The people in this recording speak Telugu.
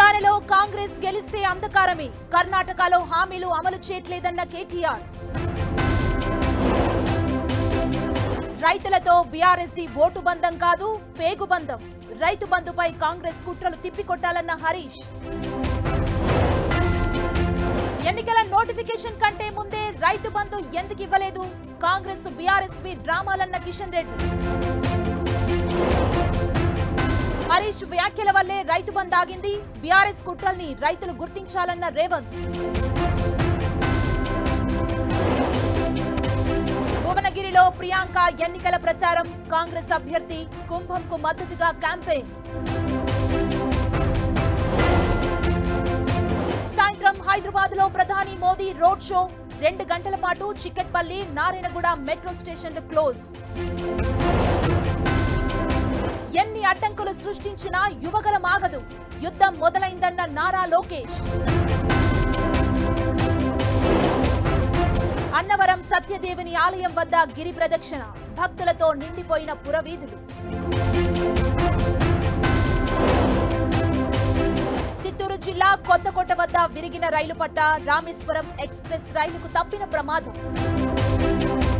తెలంగాణలో కాంగ్రెస్ గెలిస్తే అంధకారమే కర్ణాటకలో హామీలు అమలు చేయట్లేదన్న కేటీఆర్ రైతులతో బీఆర్ఎస్ ది ఓటు బంధం కాదు పేగు బంధం రైతు బంధుపై కాంగ్రెస్ కుట్రలు తిప్పికొట్టాలన్న హరీష్ ఎన్నికల నోటిఫికేషన్ కంటే ముందే రైతు బంధు ఎందుకు ఇవ్వలేదు కాంగ్రెస్ బీఆర్ఎస్ పై డ్రామాలన్న కిషన్ రెడ్డి హరీష్ వ్యాఖ్యల వల్లే రైతు బంద్ ఆగింది బీఆర్ఎస్ కుట్రల్ని రైతులు గుర్తించాలన్న రేవంత్ భువనగిరిలో ప్రియాంక ఎన్నికల ప్రచారం కాంగ్రెస్ అభ్యర్థి కుంభంకు మద్దతుగా క్యాంపెయిన్ సాయంత్రం హైదరాబాద్ లో ప్రధాని మోదీ రోడ్ షో రెండు గంటల పాటు చిక్కట్పల్లి నారాయణగూడ మెట్రో స్టేషన్లు క్లోజ్ ఎన్ని అడ్డంకులు సృష్టించినా యువగల మాగదు యుద్ధం మొదలైందన్న నారా లోకేష్ అన్నవరం సత్యదేవిని ఆలయం వద్ద గిరి ప్రదక్షిణ భక్తులతో నిండిపోయిన పురవీధులు చిత్తూరు జిల్లా కొత్తకోట వద్ద విరిగిన రైలు పట్ట రామేశ్వరం ఎక్స్ప్రెస్ రైలుకు తప్పిన ప్రమాదం